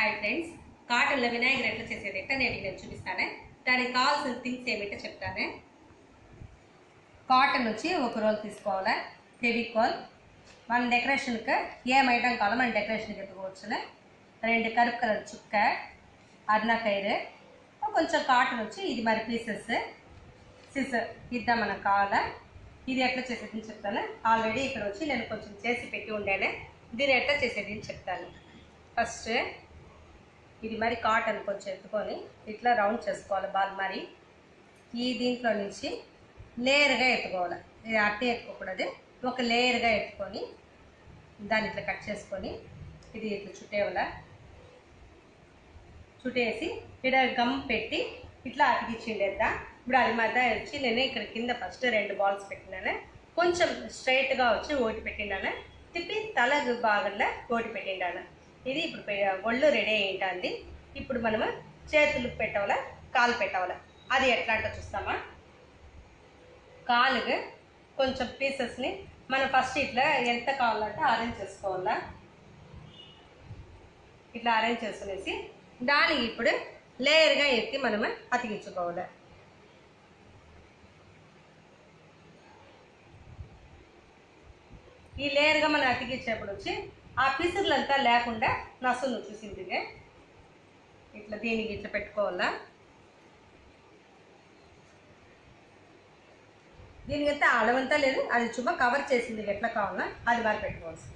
hi friends కాటన్లో వినాయకుడు ఎట్లా చేసేది ఎట్లా నేను నేను చూపిస్తానే దానికి కావాల్సిన థింగ్స్ ఏమిటో చెప్తానే కాటన్ వచ్చి ఒక రోల్ తీసుకోవాలి ఫెవికాల్ మన డెకరేషన్కి ఏం ఐటమ్ కావాలో మన డెకరేషన్కి ఎత్తుకోవచ్చునే రెండు కరుపు కలర్ చుక్క అర్నా కైరు కొంచెం కాటన్ వచ్చి ఇది మరి పీసెస్ సిస్ ఇద్దాం మనకు కావాలా ఇది ఎట్లా చేసేది అని చెప్తాను ఆల్రెడీ ఇక్కడ వచ్చి నేను కొంచెం చేసి పెట్టి ఉండాను దీన్ని ఎట్లా చేసేది అని చెప్తాను ఫస్ట్ ఇది మరి కాటన్ కొంచెం ఎత్తుకొని ఇట్లా రౌండ్ చేసుకోవాలి బాల్ మరి ఈ దీంట్లో నుంచి లేయర్గా ఎత్తుకోవాలి ఇది అట్టే ఎత్తుకోకూడదు ఒక లేయర్గా ఎత్తుకొని దాన్ని ఇట్లా కట్ చేసుకొని ఇది ఇట్లా చుట్టేవాళ్ళ చుట్టేసి ఇక్కడ గమ్ పెట్టి ఇట్లా అతికిచ్చిండేద్దా ఇప్పుడు అది మధ్య వచ్చి నేను ఇక్కడ కింద ఫస్ట్ రెండు బాల్స్ పెట్టినాను కొంచెం స్ట్రైట్గా వచ్చి ఓటి పెట్టినాను తిప్పి తల భాగంలో ఓటి పెట్టిండాను ఇది ఇప్పుడు పె- ఒళ్ళు రెడీ అయింటుంది ఇప్పుడు మనము చేతులు పెట్టవాల కాలు పెట్టవాల అది ఎట్లా అంటే చూస్తామా కాలుగా కొంచెం పీసెస్ని మనం ఫస్ట్ ఇట్లా ఎంత కావాలంటే అరేంజ్ చేసుకోవాలా ఇట్లా అరేంజ్ చేసుకునేసి దానికి ఇప్పుడు లేయర్గా ఎత్తి మనము అతికించుకోవాలి ఈ లేయర్గా మనం అతికించేప్పుడు వచ్చి ఆ పిసుర్లంతా లేకుండా నసును చూసింది ఇట్లా దీనికి ఇట్లా పెట్టుకోవాలా దీనికైతే అడవంతా లేదు అది చుమ్మ కవర్ చేసింది ఎట్లా కావాలా అది మరి పెట్టుకోవాల్సింది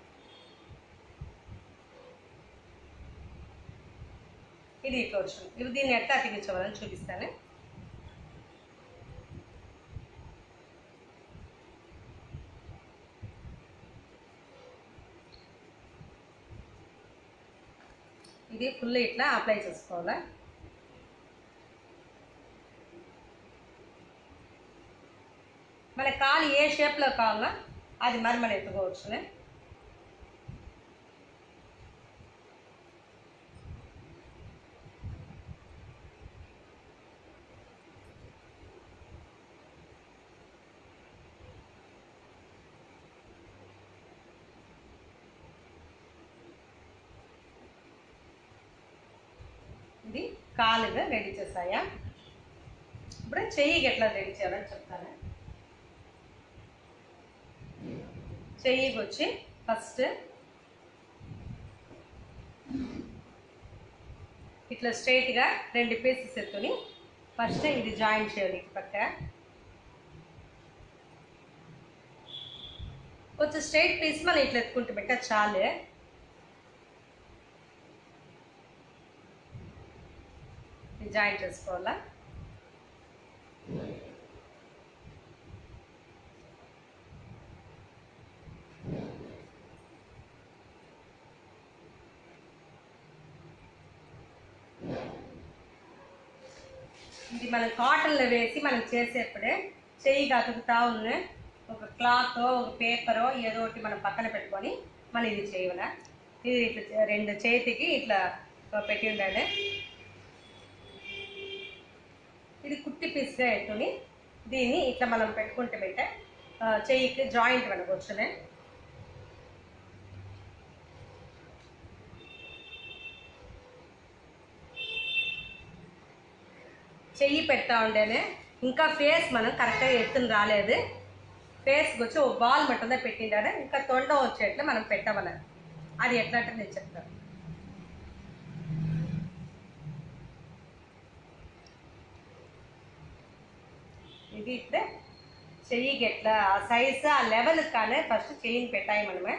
ఇది ఇట్లా వచ్చింది ఇప్పుడు దీన్ని ఎట్లా అతికించవాలని చూపిస్తాను ఇది ఫుల్ ఇట్లా అప్లై చేసుకోవాలా మన కాలు ఏ షేప్లో కావాలా అది మరి మనం ఎత్తుకోవచ్చునే ఇది కాలుగా రెడీ చేసాయా ఇప్పుడు చెయ్యికి ఎట్లా రెడీ చేయాలని చెప్తాను చెయ్యికి వచ్చి ఫస్ట్ ఇట్లా స్ట్రైట్గా రెండు పీసెస్ ఎత్తుని ఫస్ట్ ఇది జాయిన్ చేయాలి ఇటు పక్క కొంచెం స్ట్రైట్ పీస్ మనం ఇట్లా ఎత్తుకుంటూ పెట్టా చాలు జాయిన్ చేసుకోవాలా ఇది మనం కాటన్లో వేసి మనం చేసేప్పుడే చెయ్యి అతుకుతా ఉన్న ఒక క్లాత్ ఒక పేపరో ఏదో ఒకటి మనం పక్కన పెట్టుకొని మనం ఇది చేయాలి ఇది ఇట్లా చే- రెండు చేతికి ఇట్లా పెట్టి ఉండాలి ఇది కుట్టి పీస్గా ఎట్టుని దీన్ని ఇట్లా మనం పెట్టుకుంటే పెట్టే ఆ, చెయ్యికి జాయింట్ మనకు వచ్చునే చెయ్యి పెడతా ఉండేనే ఇంకా ఫేస్ మనం కరెక్ట్గా ఎత్తుని రాలేదు ఫేస్కి వచ్చి ఒక బాల్ మట్టందా పెట్టిండారు ఇంకా తొండ వచ్చేట్లు మనం పెట్టవల అది ఎట్లా అంటే నేను చెప్తాను ఇది ఇప్పుడే చెయ్యికి ఎట్లా ఆ సైజ్ ఆ లెవెల్ కానీ ఫస్ట్ చెయ్యిని పెట్టాయి మనమే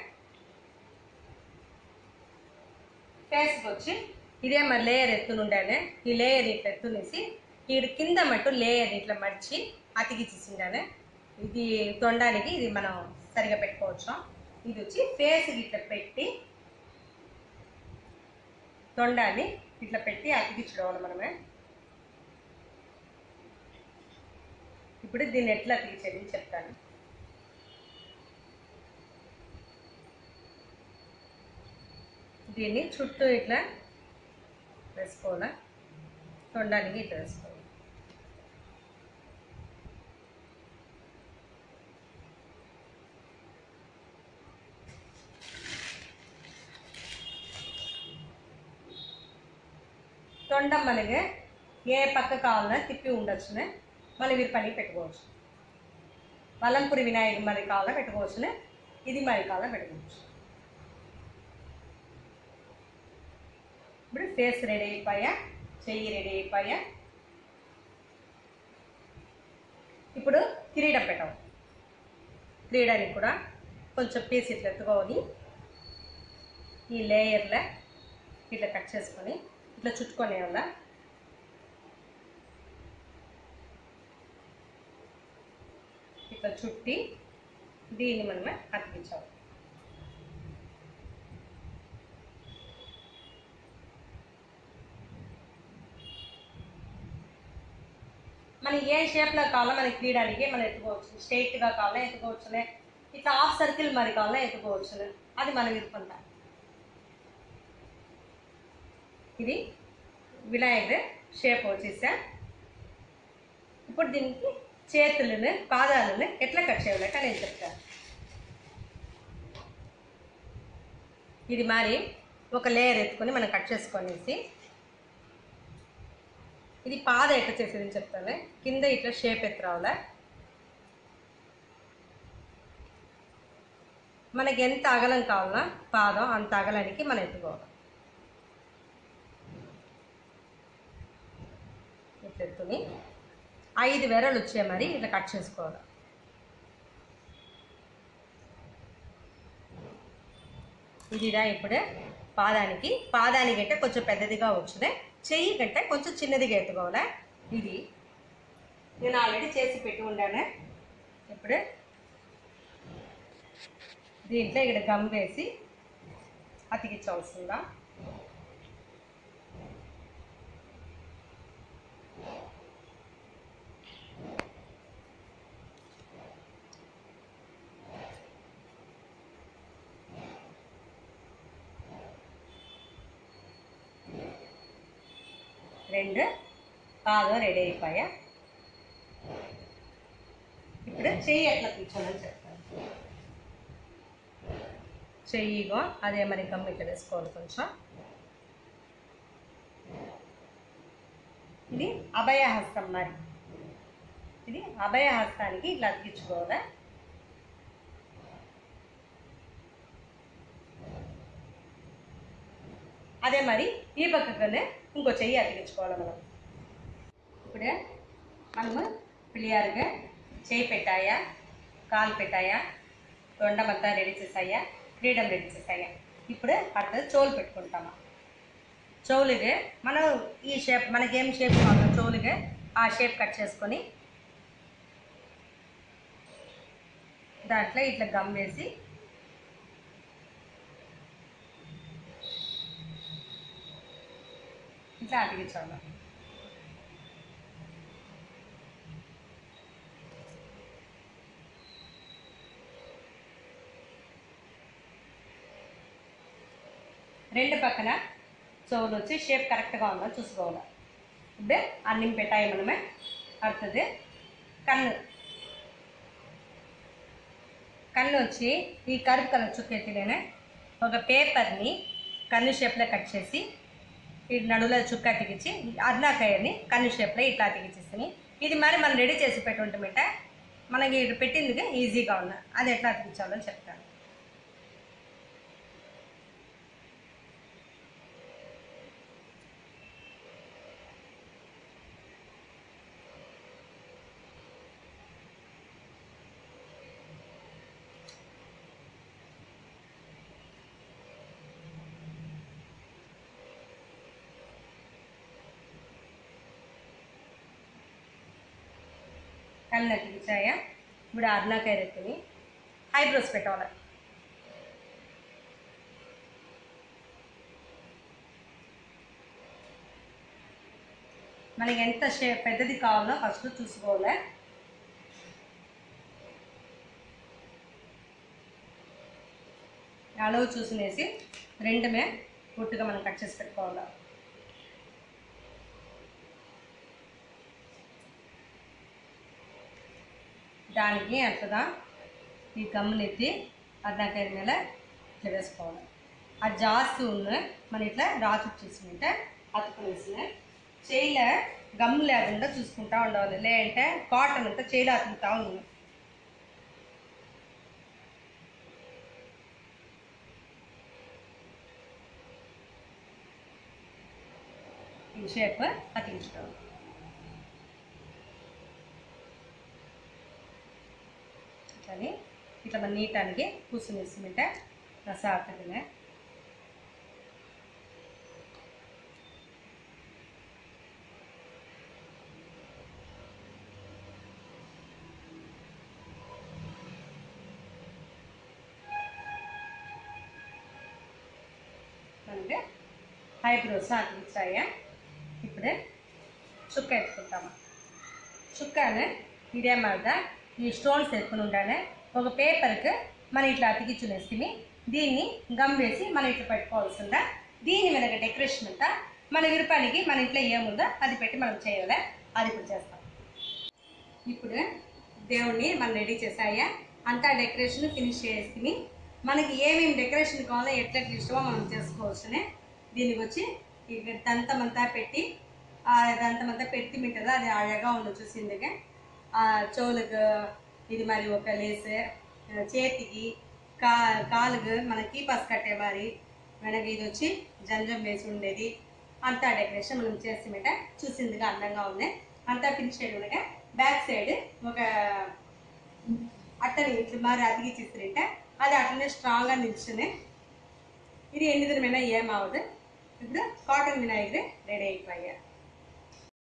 ఫేస్కి వచ్చి ఇదే మరి లేయర్ ఎత్తునుండానే ఈ లేయర్ ఇట్లా ఎత్తునేసి ఈ కింద మట్టు లేయర్ ఇట్లా మడిచి అతికిచ్చేసిండానే ఇది తొండానికి ఇది మనం సరిగా పెట్టుకోవచ్చు ఇది వచ్చి ఫేస్ ఇట్లా పెట్టి తొండాన్ని ఇట్లా పెట్టి అతికించడం మనమే ఇప్పుడు దీన్ని ఎట్లా తీసేది చెప్తాను దీన్ని చుట్టూ ఇట్లా వేసుకోవాలా తొండానికి ఇట్లా వేసుకోవాలి తొండం మనకి ఏ పక్క కావాలన్నా తిప్పి ఉండొచ్చునే మనం వీరి పని పెట్టుకోవచ్చు వల్లంపురి వినాయక మరి కావాలన్నా పెట్టుకోవచ్చునే ఇది మరి కావాలన్నా పెట్టుకోవచ్చు ఇప్పుడు ఫేస్ రెడీ అయిపోయా చెయ్యి రెడీ అయిపోయా ఇప్పుడు కిరీటం పెట్టాం కిరీడానికి కూడా కొంచెం పీస్ ఇట్లా ఎత్తుకోని ఈ లేయర్లో ఇట్లా కట్ చేసుకొని ఇట్లా చుట్టుకొని వల్ల ఇట్లా చుట్టి దీన్ని మనమే అతికించాలి మనం ఏ షేప్లో కావాలో మనకి తీయడానికి మనం ఎత్తుకోవచ్చు స్ట్రైట్గా కావాలా ఎత్తుకోవచ్చునే ఇట్లా హాఫ్ సర్కిల్ మరి కావాలా ఎత్తుకోవచ్చునే అది మనం ఇరుకుంటాం ఇది వినాయకుడు షేప్ వచ్చేసా ఇప్పుడు దీనికి చేతులను పాదాలను ఎట్లా కట్ చేయాలట నేను చెప్తాను ఇది మరి ఒక లేయర్ ఎత్తుకొని మనం కట్ చేసుకొనేసి ఇది పాద ఎట్లా చేసేది చెప్తాను కింద ఇట్లా షేప్ ఎత్తు రావాలా మనకి ఎంత అగలం కావాలా పాదం అంత అగలానికి మనం ఎత్తుకోవాలి ఇట్లా ఎత్తుని ఐదు వెరలు వచ్చాయి మరి ఇట్లా కట్ చేసుకోవాలి ఇదిరా ఇప్పుడు పాదానికి పాదానికి అంటే కొంచెం పెద్దదిగా వచ్చింది చెయ్యి కంటే కొంచెం చిన్నదిగా ఎత్తుకోవాలి ఇది నేను ఆల్రెడీ చేసి పెట్టి ఉండాను ఇప్పుడు దీంట్లో ఇక్కడ గమ్ వేసి అతికించవలసిందా రెండు పాదం రెడీ అయిపోయా ఇప్పుడు చెయ్యి ఎట్లా కూర్చోనని చెప్తాను చెయ్యిగో అదే మరి గమ్మ ఇట్లా వేసుకోవాలి కొంచెం ఇది అభయహస్తం మరి ఇది అభయహస్తానికి ఇట్లా అతికించుకోవాలి అదే మరి ఈ పక్కనే ఇంకో చెయ్యి అతికించుకోవాలి మనం ఇప్పుడే మనము పిల్లియారుగా చేయి పెట్టాయా కాలు పెట్టాయా తొండమంతా రెడీ చేసాయా క్రీడం రెడీ చేసాయా ఇప్పుడు அடுத்தது చోలు పెట్టుకుంటామా చౌలుగా మనం ఈ షేప్ మనకి ఏం షేప్ కావాలో చౌలుగా ఆ షేప్ కట్ చేసుకొని దాంట్లో ఇట్లా గమ్ వేసి ఇట్లా అతికించాలి రెండు పక్కన చెవులు వచ్చి షేప్ కరెక్ట్గా ఉందో చూసుకోవాలి ఇప్పుడు అన్నం పెట్టాయి మనమే அடுத்தது కన్ను కన్ను వచ్చి ఈ కరుపు కలర్ చుక్కెత్తిలోనే ఒక పేపర్ని కన్ను షేప్లో కట్ చేసి ఈ నడువులో చుక్క అతికించి అర్నాకాయని కన్ను షేప్లో ఇట్లా అతికించేసి ఇది మరి మనం రెడీ చేసి పెట్టుంటామంట మనకి ఇటు పెట్టింది ఈజీగా ఉంది అది ఎట్లా అతికించాలో చెప్తాను కళ్ళు అతికించాయా ఇప్పుడు అర్నాకాయ రెత్తుని ఐబ్రోస్ పెట్టాలి మనకి ఎంత షే పెద్దది కావాలో ఫస్ట్ చూసుకోవాలి అలవు చూసినేసి రెండుమే పుట్టుగా మనం కట్ చేసి పెట్టుకోవాలి దానికి అట్లా ఈ గమ్మునెత్తి అర్ధకాయ మీద ఇట్లా వేసుకోవాలి అది జాస్తి ఉన్న మన ఇట్లా రాజు చేసుకుంటే అతుకునేసి చేయిలో గమ్ లేకుండా చూసుకుంటా ఉండాలి లేదంటే కాటన్ అంతా చేయిలో అతుకుతా ఉంది ఈ షేప్ అతికించుకోవాలి ఇట్లని ఇట్లా మన నీటానికి కూర్చుని వేసుకుంటే రస ఆడుతుంది మనకి ఐబ్రోస్ అతికించాయా ఇప్పుడు చుక్క ఎత్తుకుంటాము చుక్కను ఇదే మీద ఈ స్టోన్స్ ఎత్తుకుని ఉండాలి ఒక పేపర్కి మనం ఇట్లా అతికించునేసి దీన్ని గమ్ వేసి మనం ఇట్లా పెట్టుకోవాల్సిందా దీని మీద డెకరేషన్ అంతా మన విరుపానికి మన ఇంట్లో ఏముందో అది పెట్టి మనం చేయాలి అది ఇప్పుడు చేస్తాం ఇప్పుడు దేవుణ్ణి మనం రెడీ చేసాయా అంతా డెకరేషన్ ఫినిష్ చేసి మనకి ఏమేమి డెకరేషన్ కావాలో ఎట్లా ఇష్టమో మనం చేసుకోవచ్చునే దీనికి వచ్చి ఈ దంతమంతా పెట్టి ఆ దంతమంతా పెట్టి మింటదా అది అழగా ఉంది చూసిందిగా ఆ చెవులకు ఇది మరి ఒక లేసు ఆ, చేతికి కా కాలుకు మన కీపాస్ కట్టే మరి వెనక ఇది వచ్చి జంజం వేసి ఉండేది అంతా డెకరేషన్ మనం చేస్తామట చూసిందిగా అందంగా ఉంది అంతా ఫినిష్ అయ్యి బ్యాక్ సైడ్ ఒక అట్టని ఇట్లా మరి అతికిచ్చిస్తుంట అది అట్లనే స్ట్రాంగ్గా నిల్చుని ఇది ఎన్ని దినమైనా ఏమవదు ఇప్పుడు కాటన్ వినాయకుడు రెడీ అయిపోయా